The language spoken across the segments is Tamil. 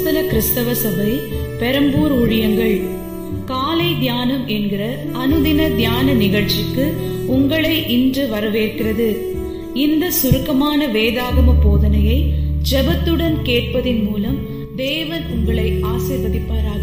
அப்போஸ்தல கிறிஸ்தவ சபை பெரம்பூர் ஊழியங்கள் காலை தியானம் என்கிற அனுதின தியான நிகழ்ச்சிக்கு உங்களை இன்று வரவேற்கிறது இந்த சுருக்கமான வேதாகம போதனையை ஜெபத்துடன் கேட்பதின் மூலம் தேவன் உங்களை ஆசீர்வதிப்பாராக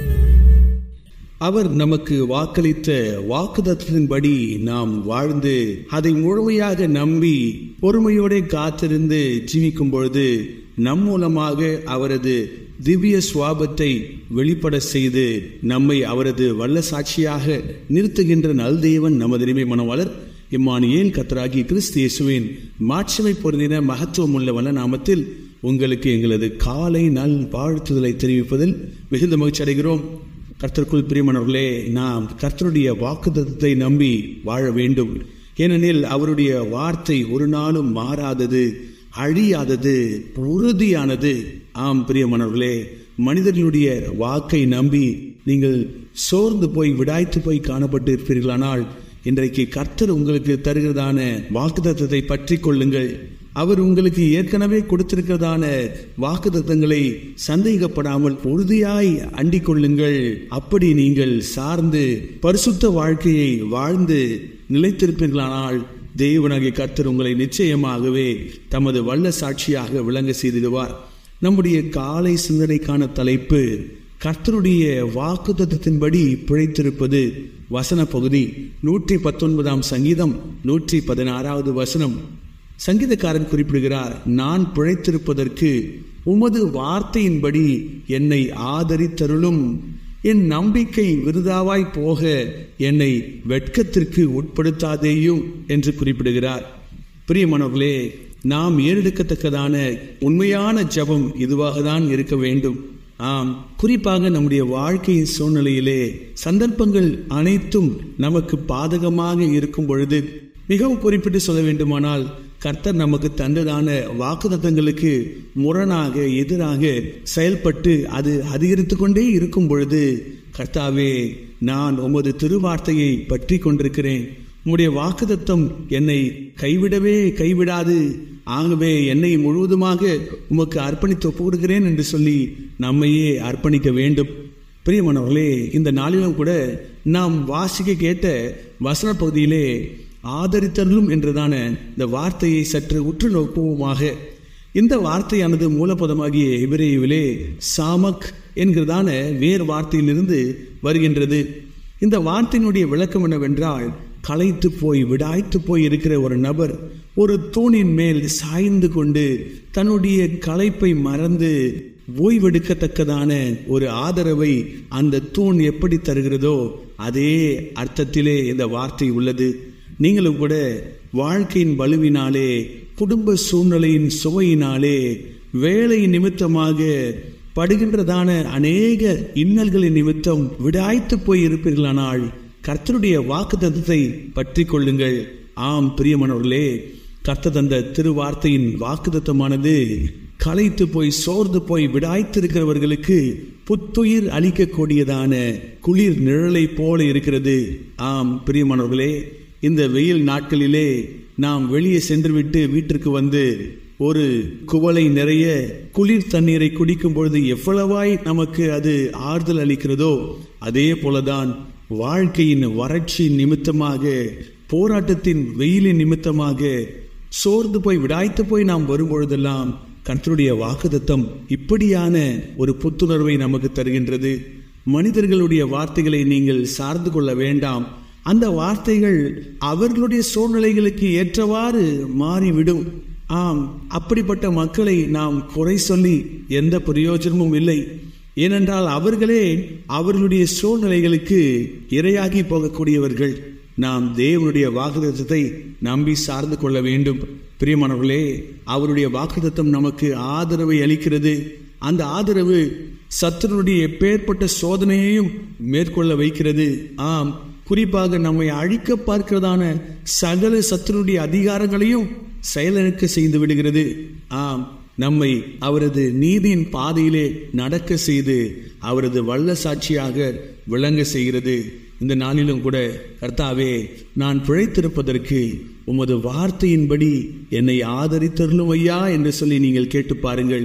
அவர் நமக்கு வாக்களித்த வாக்குதத்தின்படி நாம் வாழ்ந்து அதை முழுமையாக நம்பி பொறுமையோட காத்திருந்து ஜீவிக்கும் பொழுது நம் மூலமாக அவரது திவ்ய சுவாபத்தை வெளிப்பட செய்து நம்மை அவரது வல்ல சாட்சியாக நிறுத்துகின்ற நல்தேவன் நமது இனிமை மனவாளர் இம்மானியேல் கத்தராகி கிறிஸ்து இயேசுவின் மாட்சிமை பொருந்தின மகத்துவம் உள்ள வல்ல நாமத்தில் உங்களுக்கு எங்களது காலை நல் வாழ்த்துதலை தெரிவிப்பதில் மிகுந்த மகிழ்ச்சி அடைகிறோம் கர்த்தருக்குள் பிரியமானவர்களே நாம் கர்த்தருடைய வாக்குத்தத்தை நம்பி வாழ வேண்டும் ஏனெனில் அவருடைய வார்த்தை ஒரு நாளும் மாறாதது அழியாதது உறுதியானது ஆம் பிரியமானவர்களே மனிதர்களுடைய வாக்கை நம்பி நீங்கள் சோர்ந்து போய் விடாய்த்து போய் காணப்பட்டு இருப்பீர்களானால் இன்றைக்கு கர்த்தர் உங்களுக்கு தருகிறதான வாக்குத்தத்தை பற்றி கொள்ளுங்கள் அவர் உங்களுக்கு ஏற்கனவே கொடுத்திருக்கிறதான வாக்குத்தத்தங்களை சந்தேகப்படாமல் உறுதியாய் அண்டிக் கொள்ளுங்கள் அப்படி நீங்கள் சார்ந்து பரிசுத்த வாழ்க்கையை வாழ்ந்து நிலைத்திருப்பீர்களானால் தேவனாகிய கர்த்தர் உங்களை நிச்சயமாகவே தமது வல்ல சாட்சியாக விளங்க செய்திடுவார் நம்முடைய காலை சிந்தனைக்கான தலைப்பு கர்த்தருடைய வாக்குத்தத்தின்படி பிழைத்திருப்பது வசன பகுதி நூற்றி பத்தொன்பதாம் சங்கீதம் நூற்றி பதினாறாவது வசனம் சங்கீதக்காரன் குறிப்பிடுகிறார் நான் பிழைத்திருப்பதற்கு உமது வார்த்தையின்படி என்னை ஆதரித்தருளும் என் நம்பிக்கை விருதாவாய் போக என்னை வெட்கத்திற்கு உட்படுத்தாதேயும் என்று குறிப்பிடுகிறார் பிரியமானவர்களே நாம் ஏறெடுக்கத்தக்கதான உண்மையான ஜபம் இதுவாக தான் இருக்க வேண்டும் ஆம் குறிப்பாக நம்முடைய வாழ்க்கையின் சூழ்நிலையிலே சந்தர்ப்பங்கள் அனைத்தும் நமக்கு பாதகமாக இருக்கும் பொழுது மிகவும் குறிப்பிட்டு சொல்ல வேண்டுமானால் கர்த்தர் நமக்கு தந்ததான வாக்குதத்தங்களுக்கு முரணாக எதிராக செயல்பட்டு அது அதிகரித்து கொண்டே இருக்கும் பொழுது கர்த்தாவே நான் உமது திருவார்த்தையை பற்றி கொண்டிருக்கிறேன் உம்முடைய வாக்குதத்தம் என்னை கைவிடவே கைவிடாது ஆகவே என்னை முழுவதுமாக உமக்கு அர்ப்பணித்து ஒப்புவிடுகிறேன் என்று சொல்லி நம்மையே அர்ப்பணிக்க வேண்டும் பிரியமானவர்களே இந்த நாளிலும் கூட நாம் வாசிக்க கேட்ட வசன பகுதியிலே ஆதரித்தலும் என்றதான இந்த வார்த்தையை சற்று உற்று நோக்குவோமாக இந்த வார்த்தையானது மூலப்பதமாகிய எபிரேவிலே சாமக் என்கிறதான வேறு வார்த்தையிலிருந்து வருகின்றது இந்த வார்த்தையினுடைய விளக்கம் என்னவென்றால் களைத்து போய் விடாய்த்து போய் இருக்கிற ஒரு நபர் ஒரு தூணின் மேல் சாய்ந்து கொண்டு தன்னுடைய களைப்பை மறந்து ஓய்வெடுக்கத்தக்கதான ஒரு ஆதரவை அந்த தூண் எப்படி தருகிறதோ அதே அர்த்தத்திலே இந்த வார்த்தை உள்ளது நீங்களும் கூட வாழ்க்கையின் வலுவினாலே குடும்ப சூழ்நிலையின் சுவையினாலே வேலை நிமித்தமாக படுகின்றதான அநேக இன்னல்களின் நிமித்தம் விடாய்த்து போய் இருப்பீர்களானால் கர்த்தருடைய வாக்கு தத்தத்தை பற்றி கொள்ளுங்கள் ஆம் பிரியமானவர்களே கர்த்த தந்த திருவார்த்தையின் வாக்குதத்தமானது களைத்து போய் சோர்ந்து போய் விடாய்த்திருக்கிறவர்களுக்கு புத்துயிர் அளிக்கக்கூடியதான குளிர் நிழலை போல இருக்கிறது ஆம் பிரியமானவர்களே இந்த வெயில் நாட்களிலே நாம் வெளியே சென்றுவிட்டு வீட்டிற்கு வந்து ஒரு குவளை நிறைய குளிர் தண்ணீரை குடிக்கும் பொழுது எவ்வளவாய் நமக்கு அது ஆறுதல் அளிக்கிறதோ அதே போலதான் வாழ்க்கையின் வறட்சி நிமித்தமாக போராட்டத்தின் வெயிலின் நிமித்தமாக சோர்ந்து போய் விடாய்த்து போய் நாம் வரும்பொழுதெல்லாம் கர்த்தருடைய வாக்குதத்தம் இப்படியான ஒரு புத்துணர்வை நமக்கு தருகின்றது மனிதர்களுடைய வார்த்தைகளை நீங்கள் சார்ந்து கொள்ள வேண்டாம் அந்த வார்த்தைகள் அவர்களுடைய சூழ்நிலைகளுக்கு ஏற்றவாறு மாறிவிடும் ஆம் அப்படிப்பட்ட மக்களை நாம் குறை சொல்லி எந்த பிரயோஜனமும் இல்லை ஏனென்றால் அவர்களே அவர்களுடைய சூழ்நிலைகளுக்கு இரையாகி போகக்கூடியவர்கள் நாம் தேவனுடைய வாக்குதத்தை நம்பி சார்ந்து கொள்ள வேண்டும் பிரியமானவர்களே அவருடைய வாக்குதத்தம் நமக்கு ஆதரவை அளிக்கிறது அந்த ஆதரவு சத்துருடைய எப்பேற்பட்ட சோதனையையும் மேற்கொள்ள வைக்கிறது ஆம் குறிப்பாக நம்மை அழிக்க பார்க்கிறதான சகல சத்துருடைய அதிகாரங்களையும் செயலனுக்கு செய்து விடுகிறது ஆம் நம்மை அவரது நீதியின் பாதையிலே நடக்க செய்து அவரது வல்ல சாட்சியாக விளங்க செய்கிறது இந்த நாளிலும் கூட கர்த்தாவே நான் பிழைத்திருப்பதற்கு உமது வார்த்தையின்படி என்னை ஆதரித்தருளும் ஐயா என்று சொல்லி நீங்கள் கேட்டு பாருங்கள்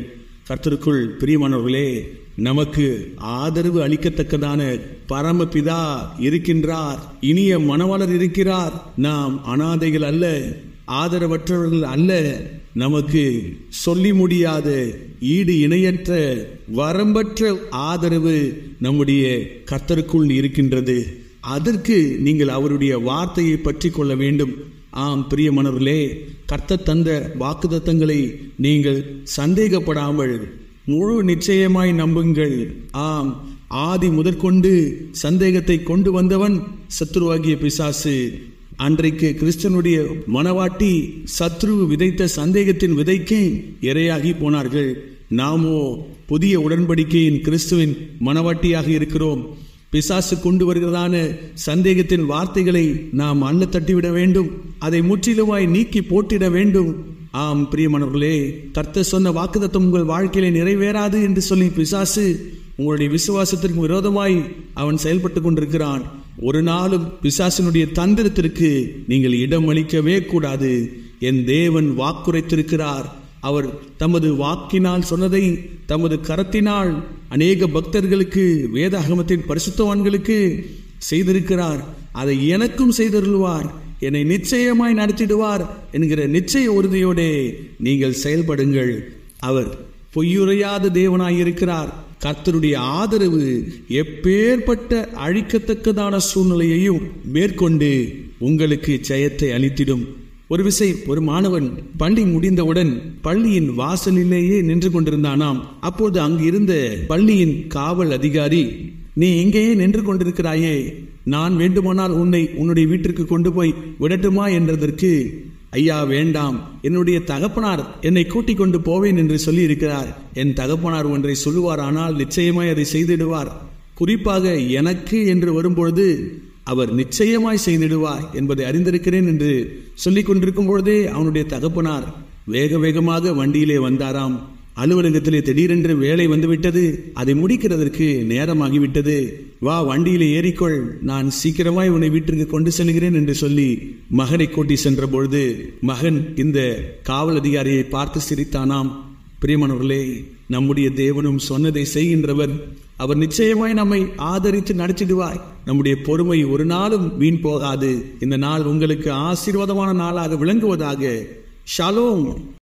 கர்த்தருக்குள் பிரியமானவர்களே நமக்கு ஆதரவு அளிக்கத்தக்கதான பரமபிதா இருக்கின்றார் இனிய மணவாளர் இருக்கிறார் நாம் அனாதைகள் அல்ல ஆதரவற்றவர்கள் அல்ல நமக்கு சொல்லி முடியாத ஈடு இணையற்ற வரம்பற்ற ஆதரவு நம்முடைய கர்த்தருக்குள் இருக்கின்றது அதற்கு நீங்கள் அவருடைய வார்த்தையை பற்றி கொள்ள வேண்டும் ஆம் பிரியமனவர்களே கர்த்தர் தந்த வாக்குதத்தங்களை நீங்கள் சந்தேகப்படாமல் முழு நிச்சயமாய் நம்புங்கள் ஆம் ஆதி முதற்கொண்டு சந்தேகத்தை கொண்டு வந்தவன் சத்ருவாகிய பிசாசு அன்றைக்கு கிறிஸ்தனுடைய மனவாட்டி சத்ரு விதைத்த சந்தேகத்தின் விதைக்கு இரையாகி போனார்கள் நாமோ புதிய உடன்படிக்கையின் கிறிஸ்துவின் மனவாட்டியாக இருக்கிறோம் பிசாசு கொண்டு வருகிறதான சந்தேகத்தின் வார்த்தைகளை நாம் அள்ள தட்டிவிட வேண்டும் அதை முற்றிலுமாய் நீக்கி போட்டிட வேண்டும் ஆம் பிரியமனவர்களே கர்த்தர் சொன்ன வாக்குதத்தம் உங்கள் வாழ்க்கையில நிறைவேறாது என்று சொல்லி பிசாசு உங்களுடைய விசுவாசத்திற்கு விரோதமாய் அவன் செயல்பட்டு கொண்டிருக்கிறான் ஒரு நாளும் பிசாசினுடைய தந்திரத்திற்கு நீங்கள் இடம் அளிக்கவே கூடாது என் தேவன் வாக்குரைத்திருக்கிறார் அவர் தமது வாக்கினால் சொன்னதை தமது கரத்தினால் அநேக பக்தர்களுக்கு வேதாகமத்தின் பரிசுத்தவான்களுக்கு செய்திருக்கிறார் அதை எனக்கும் செய்தருள்வார் என்னை நிச்சயமாய் நடத்திடுவார் என்கிற நிச்சய உறுதியோடே நீங்கள் செயல்படுங்கள் அவர் பொய்யுரையாத தேவனாய் இருக்கிறார் கர்த்தருடைய ஆதரவு எப்பேற்பட்ட அழிக்கத்தக்கதான சூழ்நிலையையும் மேற்கொண்டு உங்களுக்கு ஜெயத்தை அளித்திடும் ஒரு விசை ஒரு மாணவன் பள்ளி முடிந்தவுடன் பள்ளியின் வாசலிலேயே நின்று கொண்டிருந்தானாம் அப்போது அங்கு இருந்த பள்ளியின் காவல் அதிகாரி நீ இங்கேயே நின்று கொண்டிருக்கிறாயே நான் வேண்டுமானால் உன்னை உன்னுடைய வீட்டிற்கு கொண்டு போய் விடட்டுமா என்றதற்கு ஐயா வேண்டாம் என்னுடைய தகப்பனார் என்னை கூட்டிக் கொண்டு போவேன் என்று சொல்லி இருக்கிறார் என் தகப்பனார் ஒன்றை சொல்லுவார் ஆனால் நிச்சயமாய் அதை செய்திடுவார் குறிப்பாக எனக்கு என்று வரும்பொழுது அவர் நிச்சயமாய் செய்திடுவார் என்பதை அறிந்திருக்கிறேன் என்று சொல்லிக் கொண்டிருக்கும் பொழுதே அவனுடைய தகப்பனார் வேக வேகமாக வண்டியிலே வந்தாராம் அலுவலகத்திலே திடீரென்று வேலை வந்துவிட்டது அதை முடிக்கிறதற்கு நேரமாகிவிட்டது வா வண்டியிலே ஏறிக்கொள் நான் சீக்கிரமாய் உன்னை வீட்டிற்கு கொண்டு செல்கிறேன் என்று சொல்லி மகனை கூட்டி சென்ற பொழுது மகன் இந்த காவல் அதிகாரியை பார்த்து சிரித்தானாம் பிரியமானவர்களே நம்முடைய தேவனும் சொன்னதை செய்கின்றவர் அவர் நிச்சயமாய் நம்மை ஆதரித்து நடத்திடுவார் நம்முடைய பொறுமை ஒரு நாளும் வீண் போகாது இந்த நாள் உங்களுக்கு ஆசீர்வாதமான நாளாக விளங்குவதாக ஷாலோம்